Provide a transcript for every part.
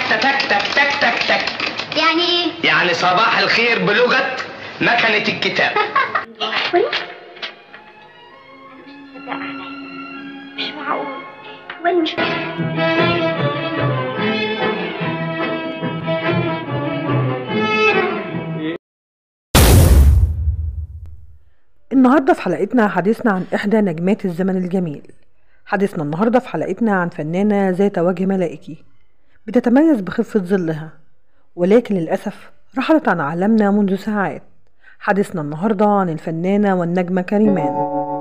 تك تك تك تك تك تك يعني ايه؟ يعني صباح الخير بلغة مكنة الكتاب وريني انا مش مصدقه عليا مش معقول وين مش النهاردة في حلقتنا حديثنا عن إحدى نجمات الزمن الجميل حديثنا النهاردة في حلقتنا عن فنانة ذات وجه ملائكي بتتميز بخفة ظلها ولكن للأسف رحلت عن عالمنا منذ ساعات حديثنا النهاردة عن الفنانة والنجمة كريمان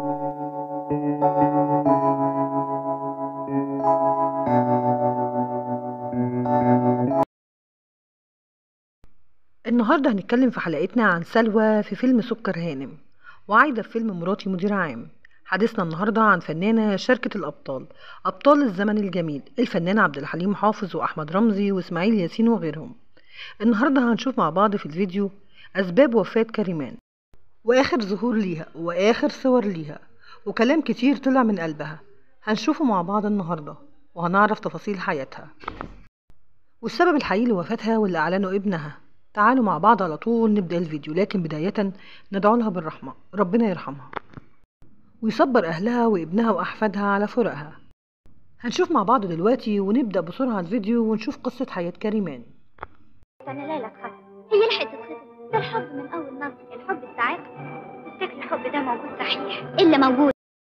النهاردة هنتكلم في حلقتنا عن سلوى في فيلم سكر هانم وعايدة في فيلم مراتي مدير عام حديثنا النهاردة عن فنانة شركة الأبطال أبطال الزمن الجميل الفنان عبد الحليم حافظ وأحمد رمزي وإسماعيل ياسين وغيرهم النهاردة هنشوف مع بعض في الفيديو أسباب وفاة كريمان وآخر ظهور ليها وآخر صور ليها وكلام كتير طلع من قلبها هنشوفه مع بعض النهاردة وهنعرف تفاصيل حياتها والسبب الحقيقي لوفاتها واللي أعلنه ابنها تعالوا مع بعض على طول نبدأ الفيديو لكن بداية ندعو لها بالرحمة ربنا يرحمها ويصبر أهلها وابنها وأحفادها على فراقها هنشوف مع بعض دلوقتي ونبدأ بسرعة الفيديو ونشوف قصة حياة كريمان انا ليلى اتخطب هي لحقت تتخطب ده الحب من اول نظر الحب الساعات تفتكر الحب ده موجود صحيح الا موجود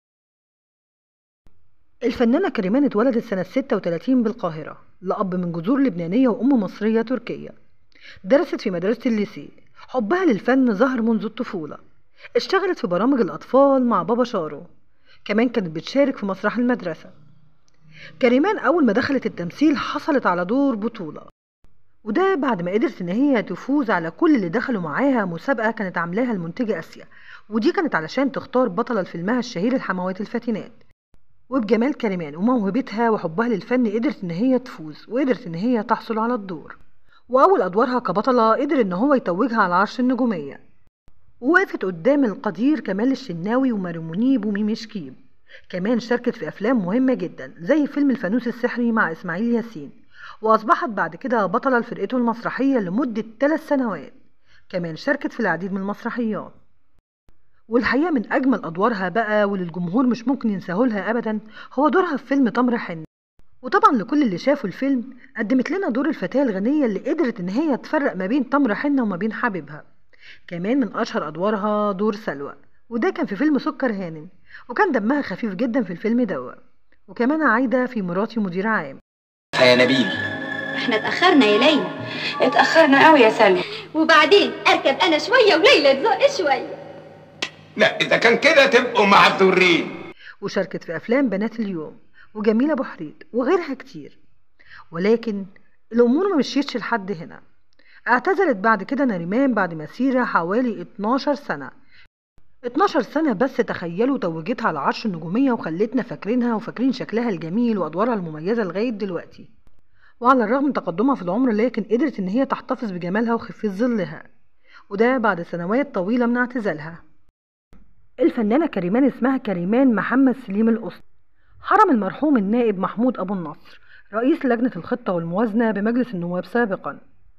الفنانة كريمان اتولدت سنة 36 بالقاهرة لأب من جذور لبنانية وأم مصرية تركية درست في مدرسة الليسي حبها للفن ظهر منذ الطفولة اشتغلت في برامج الأطفال مع بابا شارو كمان كانت بتشارك في مسرح المدرسة كريمان أول ما دخلت التمثيل حصلت على دور بطولة وده بعد ما قدرت إن هي تفوز على كل اللي دخلوا معاها مسابقة كانت عاملاها المنتجة آسيا ودي كانت علشان تختار بطلة لفيلمها الشهير الحموات الفاتنات وبجمال كريمان وموهبتها وحبها للفن قدرت إن هي تفوز وقدرت إن هي تحصل على الدور وأول أدوارها كبطلة قدر إن هو يتوجها على عرش النجومية ووقفت قدام القدير كمال الشناوي وماري منيب وميمي شكيب كمان شاركت في أفلام مهمة جدا زي فيلم الفانوس السحري مع إسماعيل ياسين وأصبحت بعد كده بطلة لفرقته المسرحية لمدة ثلاث سنوات كمان شاركت في العديد من المسرحيات والحقيقة من أجمل أدوارها بقى واللي الجمهور مش ممكن ينساهولها أبدا هو دورها في فيلم تمر حنة وطبعا لكل اللي شافوا الفيلم قدمت لنا دور الفتاة الغنية اللي قدرت إن هي تفرق ما بين تمر حنة وما بين حبيبها كمان من أشهر أدوارها دور سلوى وده كان في فيلم سكر هانم وكان دمها خفيف جدا في الفيلم دوا وكمان عايدة في مراتي مدير عام يا نبيل احنا اتأخرنا يا ليلى اتأخرنا قوي يا سلمى وبعدين اركب انا شوية وليلى تزق شوية لا إذا كان كده تبقوا معذورين وشاركت في أفلام بنات اليوم وجميلة أبو حريد وغيرها كتير ولكن الأمور ما مشيتش لحد هنا اعتزلت بعد كده نريمان بعد مسيرة حوالي 12 سنة 12 سنة بس تخيلوا توجتها على عرش النجومية وخلتنا فاكرينها وفاكرين شكلها الجميل وأدوارها المميزة لغاية دلوقتي وعلى الرغم من تقدمها في العمر لكن قدرت إن هي تحتفظ بجمالها وخفة ظلها وده بعد سنوات طويلة من اعتزالها الفنانة كريمان اسمها كريمان محمد سليم القسط حرم المرحوم النائب محمود أبو النصر رئيس لجنة الخطة والموازنة بمجلس النواب سابقا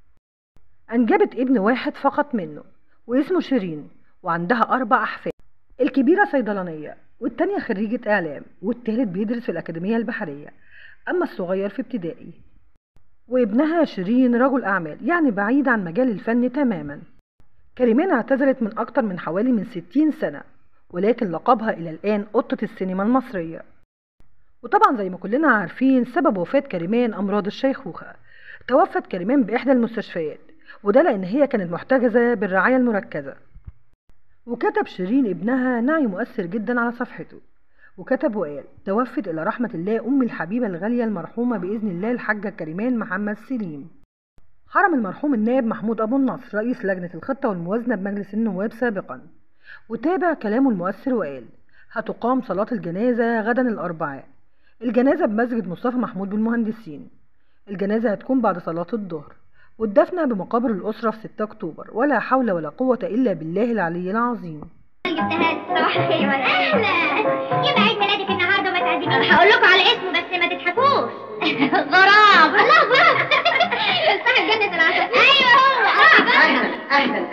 أنجبت ابن واحد فقط منه واسمه شيرين وعندها أربع أحفاد الكبيرة صيدلانية والتانية خريجة إعلام والتالت بيدرس في الأكاديمية البحرية أما الصغير في ابتدائي وابنها شيرين رجل أعمال يعني بعيد عن مجال الفن تماما كريمان اعتزلت من أكتر من حوالي من ستين سنة ولكن لقبها إلى الآن قطة السينما المصرية وطبعا زي ما كلنا عارفين سبب وفاة كريمان أمراض الشيخوخة توفت كريمان بإحدى المستشفيات وده لأن هي كانت محتجزة بالرعاية المركزة وكتب شيرين ابنها نعي مؤثر جدا على صفحته وكتب وقال توفت إلى رحمة الله أم الحبيبة الغالية المرحومة بإذن الله الحاجة كريمان محمد سليم حرم المرحوم النائب محمود أبو النصر رئيس لجنة الخطة والموازنة بمجلس النواب سابقا وتابع كلامه المؤثر وقال هتقام صلاة الجنازة غدا الأربعاء الجنازة بمسجد مصطفى محمود بالمهندسين الجنازة هتكون بعد صلاة الظهر والدفنة بمقابر الأسرة في 6 أكتوبر ولا حول ولا قوة إلا بالله العلي العظيم جبتها لي صباح الخير ولا اهلا يبقى عيد ميلادك النهارده وما تعزمنيش هقول لكم على اسمه بس ما تضحكوش غراب الله غراب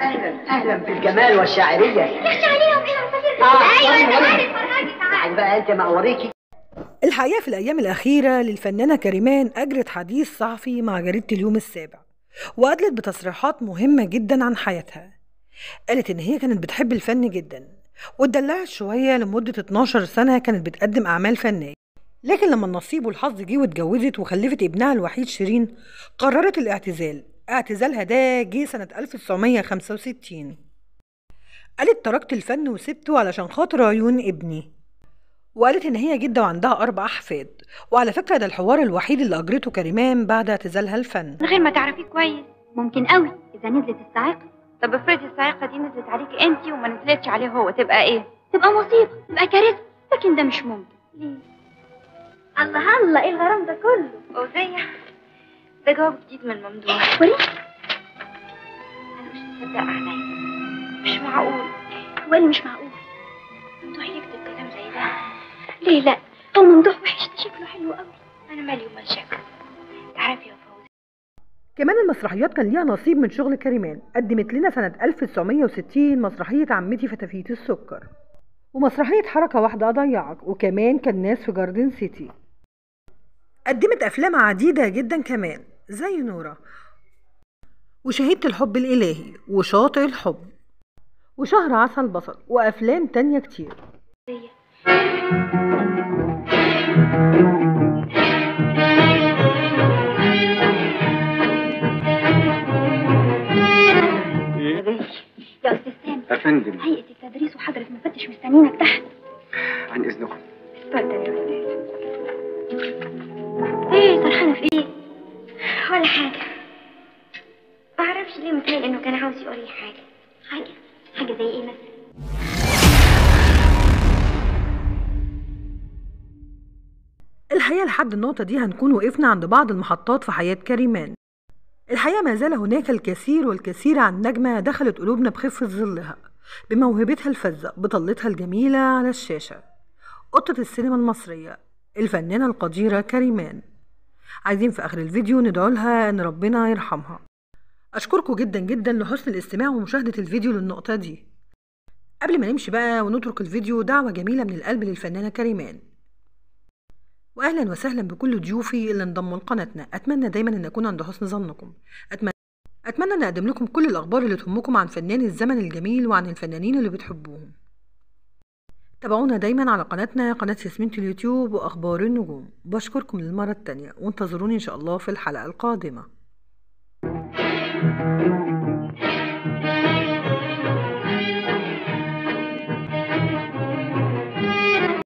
اهلا اهلا بالجمال والشاعريه يخشى عليهم ايه العصافير آه، ايوه يلا، انت يلا. عارف فرهاجي تعال تعال بقى انت ما اوريكي الحقيقة في الأيام الأخيرة للفنانة كريمان أجرت حديث صحفي مع جريدة اليوم السابع وأدلت بتصريحات مهمة جدا عن حياتها قالت إن هي كانت بتحب الفن جدا واتدلعت شوية لمدة 12 سنة كانت بتقدم أعمال فنية لكن لما النصيب والحظ جه واتجوزت وخلفت ابنها الوحيد شيرين قررت الاعتزال اعتزالها ده جه سنة 1965 قالت تركت الفن وسبته علشان خاطر عيون ابني وقالت إن هي جدة وعندها أربع أحفاد وعلى فكرة ده الحوار الوحيد اللي أجرته كريمان بعد اعتزالها الفن من غير ما تعرفيه كويس ممكن قوي اذا نزلت الصاعقه طب افرضي الصاعقه دي نزلت عليكي انت وما نزلتش عليه هو تبقى ايه تبقى مصيبه تبقى كارثه لكن ده مش ممكن ليه الله الله ايه الغرام ده كله فوزية ده جواب جديد من ممدوح وريني أنا مش مصدق عليا مش معقول هو اللي مش معقول ممدوح يكتب كلام زي ده ليه لا هو ممدوح وحش ده شكله حلو قوي أنا مالي ومال شكله تعرفي يا فوزي كمان المسرحيات كان ليها نصيب من شغل كريمان قدمت لنا سنة 1960 مسرحية عمتي فتافيت السكر ومسرحية حركة واحدة أضيعك وكمان كان ناس في جاردن سيتي قدمت أفلام عديدة جدا كمان زي نورة وشهيدة الحب الإلهي وشاطئ الحب وشهر عسل بصل وأفلام تانية كتير يا استاذ سامي افندم هيئه التدريس وحضره مفتش مستنيينك تحت عن اذنكم اتفضل يا استاذ ايه سرحانه في ايه ولا حاجة معرفش ليه متهيألي إنه كان عاوز يقول لي حاجة حاجه حاجه زي ايه مثلا الحقيقة لحد النقطة دي هنكون وقفنا عند بعض المحطات في حياة كريمان الحقيقة ما زال هناك الكثير والكثير عن نجمة دخلت قلوبنا بخفة ظلها بموهبتها الفذة بطلتها الجميلة على الشاشة قطة السينما المصرية الفنانة القديرة كريمان عايزين في آخر الفيديو ندعو لها إن ربنا يرحمها أشكركم جدا جدا لحسن الاستماع ومشاهدة الفيديو للنقطة دي قبل ما نمشي بقى ونترك الفيديو دعوة جميلة من القلب للفنانة كريمان واهلا وسهلا بكل ضيوفي اللي انضموا لقناتنا اتمنى دايما ان اكون عند حسن ظنكم اتمنى اتمنى ان اقدم لكم كل الاخبار اللي تهمكم عن فنان الزمن الجميل وعن الفنانين اللي بتحبوهم تابعونا دايما على قناتنا قناة ياسمين اليوتيوب واخبار النجوم بشكركم للمرة التانية وانتظروني ان شاء الله في الحلقة القادمة